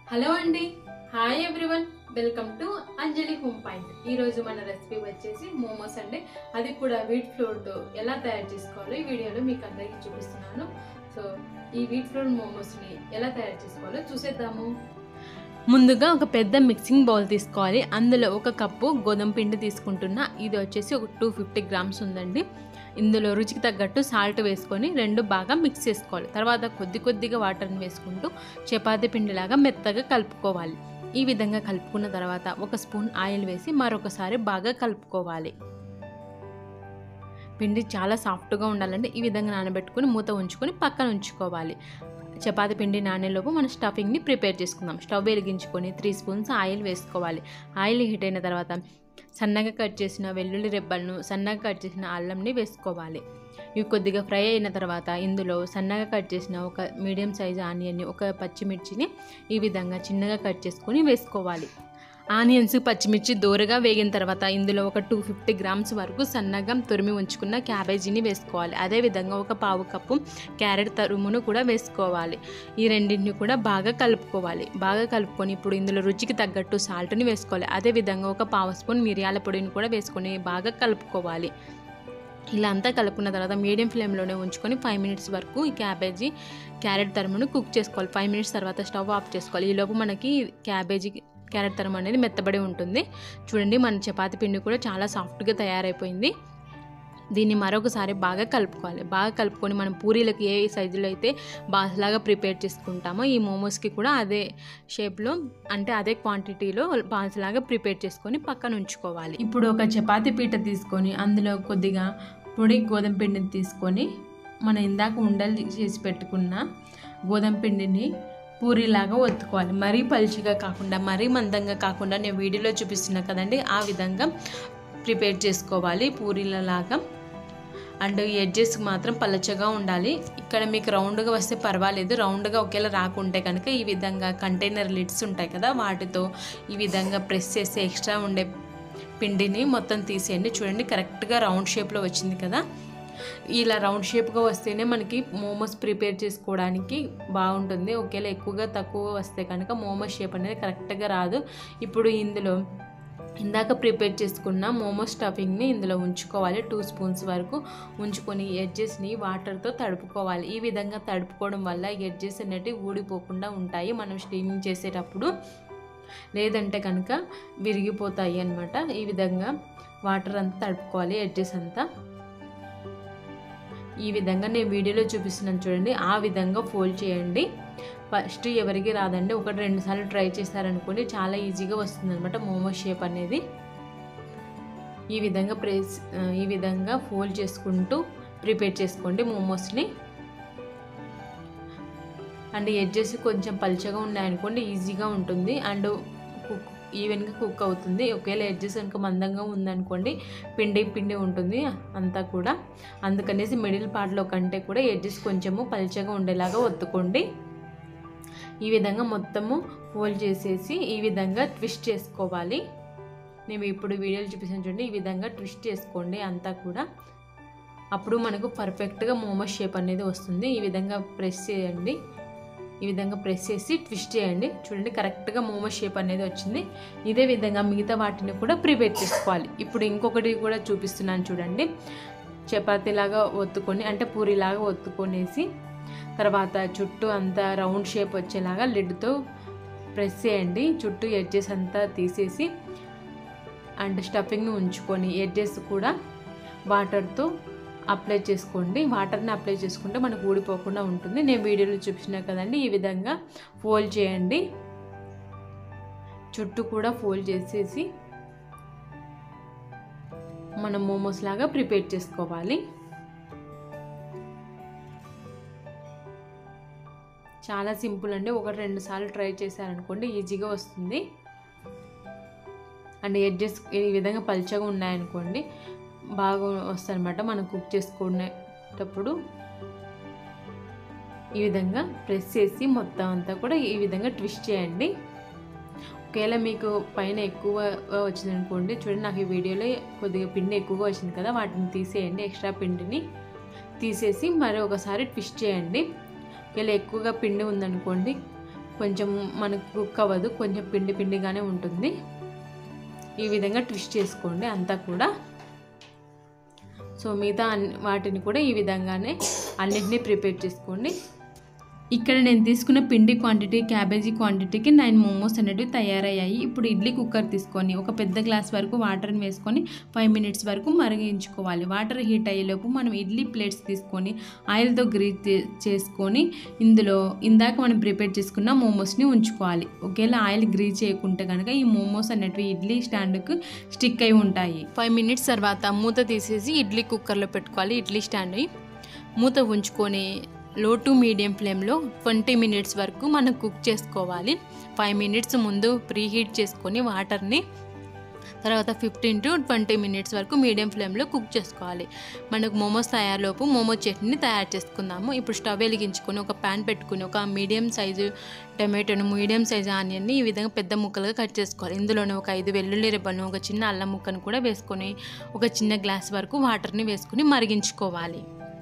hello అండి hi everyone welcome to Anjali home point ఈరోజు మన రెసిపీ వచ్చేసి మోమోస్ అండి అది కూడా వీట్ ఫ్లోర్తో ఎలా తయారు చేసుకోవాలో ఈ వీడియోలో మీకు అందరికీ చూపిస్తున్నాను సో ఈ వీట్ ఫ్లోర్ మోమోస్ని ఎలా తయారు చేసుకోవాలో చూసేద్దాము ముందుగా ఒక పెద్ద మిక్సింగ్ బౌల్ తీసుకోవాలి అందులో ఒక కప్పు గోధుమ పిండి తీసుకుంటున్నా ఇది వచ్చేసి ఒక టూ ఫిఫ్టీ గ్రామ్స్ ఉందండి ఇందులో రుచికి తగ్గట్టు సాల్ట్ వేసుకొని రెండు బాగా మిక్స్ చేసుకోవాలి తర్వాత కొద్ది కొద్దిగా వాటర్ని వేసుకుంటూ చపాతీ పిండిలాగా మెత్తగా కలుపుకోవాలి ఈ విధంగా కలుపుకున్న తర్వాత ఒక స్పూన్ ఆయిల్ వేసి మరొకసారి బాగా కలుపుకోవాలి పిండి చాలా సాఫ్ట్గా ఉండాలంటే ఈ విధంగా నానబెట్టుకుని మూత ఉంచుకొని పక్కన ఉంచుకోవాలి చపాతి పిండి నానేలోపు మనం స్టఫింగ్ని ప్రిపేర్ చేసుకుందాం స్టవ్ వెలిగించుకొని త్రీ స్పూన్స్ ఆయిల్ వేసుకోవాలి ఆయిల్ హీట్ అయిన తర్వాత సన్నగా కట్ చేసిన వెల్లుల్లి రెబ్బలను సన్నగా కట్ చేసిన అల్లంని వేసుకోవాలి ఇవి కొద్దిగా ఫ్రై అయిన తర్వాత ఇందులో సన్నగా కట్ చేసిన ఒక మీడియం సైజు ఆనియన్ని ఒక పచ్చిమిర్చిని ఈ విధంగా చిన్నగా కట్ చేసుకొని వేసుకోవాలి ఆనియన్స్ పచ్చిమిర్చి దూరగా వేగిన తర్వాత ఇందులో ఒక టూ ఫిఫ్టీ గ్రామ్స్ వరకు సన్నగా తురిమి ఉంచుకున్న క్యాబేజీని వేసుకోవాలి అదేవిధంగా ఒక పావు కప్పు క్యారెట్ తరుమును కూడా వేసుకోవాలి ఈ రెండింటిని కూడా బాగా కలుపుకోవాలి బాగా కలుపుకొని ఇప్పుడు ఇందులో రుచికి తగ్గట్టు సాల్ట్ని వేసుకోవాలి అదేవిధంగా ఒక పావు స్పూన్ మిరియాల పొడిని కూడా వేసుకొని బాగా కలుపుకోవాలి ఇలా అంతా కలుపుకున్న తర్వాత మీడియం ఫ్లేమ్లోనే ఉంచుకొని ఫైవ్ మినిట్స్ వరకు ఈ క్యాబేజీ క్యారెట్ తరుమును కుక్ చేసుకోవాలి ఫైవ్ మినిట్స్ తర్వాత స్టవ్ ఆఫ్ చేసుకోవాలి ఈలోపు మనకి క్యాబేజీ క్యారెట్ తరుము అనేది మెత్తబడి ఉంటుంది చూడండి మన చపాతి పిండి కూడా చాలా సాఫ్ట్గా తయారైపోయింది దీన్ని మరొకసారి బాగా కలుపుకోవాలి బాగా కలుపుకొని మనం పూరీలకి ఏ సైజులో అయితే బాస్లాగా ప్రిపేర్ చేసుకుంటామో ఈ మోమోస్కి కూడా అదే షేప్లో అంటే అదే క్వాంటిటీలో బాల్స్లాగా ప్రిపేర్ చేసుకొని పక్కన ఉంచుకోవాలి ఇప్పుడు ఒక చపాతీ పీట తీసుకొని అందులో కొద్దిగా పొడి గోధుమ పిండిని తీసుకొని మనం ఇందాక ఉండలు చేసి పెట్టుకున్న గోధుమ పిండిని పూరిలాగా ఒత్తుకోవాలి మరీ పలుచగా కాకుండా మరీ మందంగా కాకుండా నేను వీడియోలో చూపిస్తున్నా కదండి ఆ విధంగా ప్రిపేర్ చేసుకోవాలి పూరీలలాగా అండ్ ఎడ్జెస్ మాత్రం పలచగా ఉండాలి ఇక్కడ మీకు రౌండ్గా వస్తే పర్వాలేదు రౌండ్గా ఒకేలా రాకుంటే కనుక ఈ విధంగా కంటైనర్ లిడ్స్ ఉంటాయి కదా వాటితో ఈ విధంగా ప్రెస్ చేసి ఎక్స్ట్రా ఉండే పిండిని మొత్తం తీసేయండి చూడండి కరెక్ట్గా రౌండ్ షేప్లో వచ్చింది కదా ఇలా రౌండ్ షేప్గా వస్తేనే మనకి మోమోస్ ప్రిపేర్ చేసుకోవడానికి బాగుంటుంది ఒకేలా ఎక్కువగా తక్కువ వస్తే కనుక మోమోస్ షేప్ అనేది కరెక్ట్గా రాదు ఇప్పుడు ఇందులో ఇందాక ప్రిపేర్ చేసుకున్న మోమో స్టఫింగ్ని ఇందులో ఉంచుకోవాలి టూ స్పూన్స్ వరకు ఉంచుకొని ఎడ్జెస్ని వాటర్తో తడుపుకోవాలి ఈ విధంగా తడుపుకోవడం వల్ల ఎడ్జెస్ అనేటివి ఊడిపోకుండా ఉంటాయి మనం స్టీమింగ్ చేసేటప్పుడు లేదంటే కనుక విరిగిపోతాయి అన్నమాట ఈ విధంగా వాటర్ అంతా తడుపుకోవాలి ఎడ్జెస్ అంతా ఈ విధంగా నేను వీడియోలో చూపిస్తున్నాను చూడండి ఆ విధంగా ఫోల్డ్ చేయండి ఫస్ట్ ఎవరికి రాదండి ఒకటి రెండు సార్లు ట్రై చేశారనుకోండి చాలా ఈజీగా వస్తుంది అనమాట మోమో షేప్ అనేది ఈ విధంగా ప్రెస్ ఈ విధంగా ఫోల్డ్ చేసుకుంటూ ప్రిపేర్ చేసుకోండి మోమోస్ని అండ్ ఎడ్జెస్ కొంచెం పలుచగా ఉన్నాయనుకోండి ఈజీగా ఉంటుంది అండ్ కుక్ ఈవెన్గా కుక్ అవుతుంది ఒకవేళ ఎడ్జెస్ కనుక మందంగా ఉందనుకోండి పిండి పిండి ఉంటుంది అంతా కూడా అందుకనేసి మిడిల్ పార్ట్లో కంటే కూడా ఎడ్జెస్ కొంచెము పలుచగా ఉండేలాగా ఒత్తుకోండి ఈ విధంగా మొత్తము ఫోల్డ్ చేసేసి ఈ విధంగా ట్విస్ట్ చేసుకోవాలి నేను ఇప్పుడు వీడియోలు చూపిస్తాను చూడండి ఈ విధంగా ట్విస్ట్ చేసుకోండి అంతా కూడా అప్పుడు మనకు పర్ఫెక్ట్గా మోమోస్ షేప్ అనేది వస్తుంది ఈ విధంగా ప్రెస్ చేయండి ఈ విధంగా ప్రెస్ చేసి ట్విస్ట్ చేయండి చూడండి కరెక్ట్గా మోమో షేప్ అనేది వచ్చింది ఇదే విధంగా మిగతా వాటిని కూడా ప్రిపేర్ చేసుకోవాలి ఇప్పుడు ఇంకొకటి కూడా చూపిస్తున్నాను చూడండి చపాతీలాగా ఒత్తుకొని అంటే పూరిలాగా ఒత్తుకొనేసి తర్వాత చుట్టూ అంతా రౌండ్ షేప్ వచ్చేలాగా లిడ్తో ప్రెస్ చేయండి చుట్టూ ఎడ్జెస్ అంతా తీసేసి అండ్ స్టఫింగ్ని ఉంచుకొని ఎడ్జెస్ కూడా వాటర్తో అప్లై చేసుకోండి వాటర్ని అప్లై చేసుకుంటే మనకు ఊడిపోకుండా ఉంటుంది నేను వీడియోలో చూపించిన కదండి ఈ విధంగా ఫోల్డ్ చేయండి చుట్టూ కూడా ఫోల్డ్ చేసేసి మనం మోమోస్ లాగా ప్రిపేర్ చేసుకోవాలి చాలా సింపుల్ అండి ఒకటి రెండు సార్లు ట్రై చేశారనుకోండి ఈజీగా వస్తుంది అండ్ ఎడ్జెస్ ఈ విధంగా పల్చగా ఉన్నాయనుకోండి బాగా వస్తాయన్నమాట మనం కుక్ చేసుకునేటప్పుడు ఈ విధంగా ప్రెస్ చేసి మొత్తం అంతా కూడా ఈ విధంగా ట్విస్ట్ చేయండి ఒకవేళ మీకు పైన ఎక్కువ వచ్చింది అనుకోండి చూడండి నాకు ఈ వీడియోలో కొద్దిగా పిండి ఎక్కువగా వచ్చింది కదా వాటిని తీసేయండి ఎక్స్ట్రా పిండిని తీసేసి మరి ఒకసారి ట్విస్ట్ చేయండి ఒకవేళ ఎక్కువగా పిండి ఉందనుకోండి కొంచెం మనకు కుక్ అవ్వదు కొంచెం పిండి పిండిగానే ఉంటుంది ఈ విధంగా ట్విస్ట్ చేసుకోండి అంతా కూడా సో మిగతా అన్ని వాటిని కూడా ఈ విధంగానే అన్నిటినీ ప్రిపేర్ చేసుకోండి ఇక్కడ నేను తీసుకున్న పిండి క్వాంటిటీ క్యాబేజీ క్వాంటిటీకి నైన్ మోమోస్ అనేవి తయారయ్యాయి ఇప్పుడు ఇడ్లీ కుక్కర్ తీసుకొని ఒక పెద్ద గ్లాస్ వరకు వాటర్ని వేసుకొని ఫైవ్ మినిట్స్ వరకు మరిగించుకోవాలి వాటర్ హీట్ అయ్యేలోపు మనం ఇడ్లీ ప్లేట్స్ తీసుకొని ఆయిల్తో గ్రీజ్ చేసుకొని ఇందులో ఇందాక మనం ప్రిపేర్ చేసుకున్న మోమోస్ని ఉంచుకోవాలి ఒకవేళ ఆయిల్ గ్రీజ్ చేయకుంటే కనుక ఈ మోమోస్ అనేటివి ఇడ్లీ స్టాండ్కు స్టిక్ అయి ఉంటాయి ఫైవ్ మినిట్స్ తర్వాత మూత తీసేసి ఇడ్లీ కుక్కర్లో పెట్టుకోవాలి ఇడ్లీ స్టాండ్ మూత ఉంచుకొని లో టు మీడియం ఫ్లేమ్లో ట్వంటీ మినిట్స్ వరకు మనం కుక్ చేసుకోవాలి ఫైవ్ మినిట్స్ ముందు ప్రీ హీట్ చేసుకొని వాటర్ని తర్వాత ఫిఫ్టీన్ టు ట్వంటీ మినిట్స్ వరకు మీడియం ఫ్లేమ్లో కుక్ చేసుకోవాలి మనకు మోమోస్ తయారులోపు మోమో చట్నీ తయారు చేసుకుందాము ఇప్పుడు స్టవ్ వెలిగించుకొని ఒక ప్యాన్ పెట్టుకుని ఒక మీడియం సైజు టమాటోను మీడియం సైజు ఆనియన్ని ఈ విధంగా పెద్ద ముక్కలుగా కట్ చేసుకోవాలి ఇందులోనే ఒక ఐదు వెల్లుల్లి రెబ్బలను ఒక చిన్న అల్లం ముక్కను కూడా వేసుకొని ఒక చిన్న గ్లాస్ వరకు వాటర్ని వేసుకొని మరిగించుకోవాలి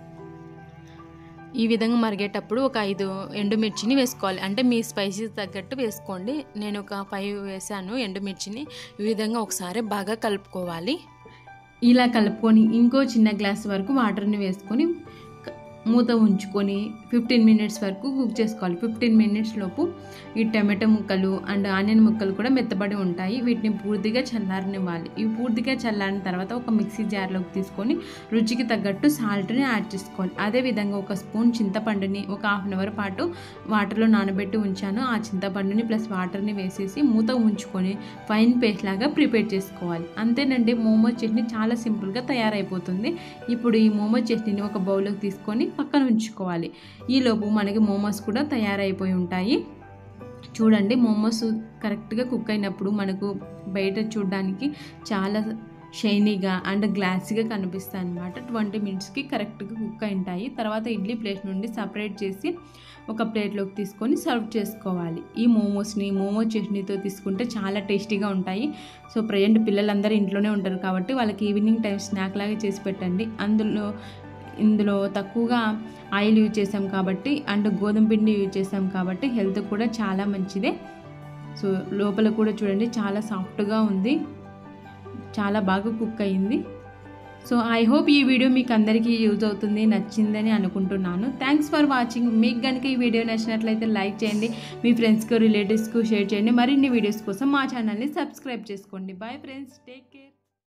ఈ విధంగా మరిగేటప్పుడు ఒక ఐదు ఎండుమిర్చిని వేసుకోవాలి అంటే మీ స్పైసీస్ తగ్గట్టు వేసుకోండి నేను ఒక ఫైవ్ వేసాను ఎండుమిర్చిని ఈ విధంగా ఒకసారి బాగా కలుపుకోవాలి ఇలా కలుపుకొని ఇంకో చిన్న గ్లాస్ వరకు వాటర్ని వేసుకొని క- మూత ఉంచుకొని ఫిఫ్టీన్ మినిట్స్ వరకు కుక్ చేసుకోవాలి ఫిఫ్టీన్ మినిట్స్ లోపు ఈ టమాటో ముక్కలు అండ్ ఆనియన్ ముక్కలు కూడా మెత్తబడి ఉంటాయి వీటిని పూర్తిగా చల్లారనివ్వాలి ఇవి పూర్తిగా చల్లారిన తర్వాత ఒక మిక్సీ జార్లోకి తీసుకొని రుచికి తగ్గట్టు సాల్ట్ని యాడ్ చేసుకోవాలి అదేవిధంగా ఒక స్పూన్ చింతపండుని ఒక హాఫ్ అన్ అవర్ పాటు వాటర్లో నానబెట్టి ఉంచాను ఆ చింతపండుని ప్లస్ వాటర్ని వేసేసి మూత ఉంచుకొని ఫైన్ పేస్ట్ లాగా ప్రిపేర్ చేసుకోవాలి అంతేనండి మోమో చట్నీ చాలా సింపుల్గా తయారైపోతుంది ఇప్పుడు ఈ మోమో చట్నీని ఒక బౌల్లోకి తీసుకొని పక్కన ఉంచుకోవాలి ఈలోపు మనకి మోమోస్ కూడా తయారైపోయి ఉంటాయి చూడండి మోమోస్ కరెక్ట్గా కుక్ అయినప్పుడు మనకు బయట చూడడానికి చాలా షైనీగా అండ్ గ్లాసీగా కనిపిస్తాయి అనమాట ట్వంటీ మినిట్స్కి కరెక్ట్గా కుక్ అయి ఉంటాయి తర్వాత ఇడ్లీ ప్లేట్ నుండి సపరేట్ చేసి ఒక ప్లేట్లోకి తీసుకొని సర్వ్ చేసుకోవాలి ఈ మోమోస్ని మోమో చట్నీతో తీసుకుంటే చాలా టేస్టీగా ఉంటాయి సో ప్రజెంట్ పిల్లలందరూ ఇంట్లోనే ఉంటారు కాబట్టి వాళ్ళకి ఈవినింగ్ టైం స్నాక్ లాగా చేసి పెట్టండి అందులో ఇందులో తక్కువగా ఆయిల్ యూజ్ చేసాం కాబట్టి అండ్ గోధుమ పిండి యూజ్ చేసాం కాబట్టి హెల్త్ కూడా చాలా మంచిదే సో లోపల కూడా చూడండి చాలా సాఫ్ట్గా ఉంది చాలా బాగా కుక్ అయింది సో ఐ హోప్ ఈ వీడియో మీకు అందరికీ యూజ్ అవుతుంది నచ్చిందని అనుకుంటున్నాను థ్యాంక్స్ ఫర్ వాచింగ్ మీకు కనుక ఈ వీడియో నచ్చినట్లయితే లైక్ చేయండి మీ ఫ్రెండ్స్కు రిలేటివ్స్కు షేర్ చేయండి మరిన్ని వీడియోస్ కోసం మా ఛానల్ని సబ్స్క్రైబ్ చేసుకోండి బాయ్ ఫ్రెండ్స్ టేక్ కేర్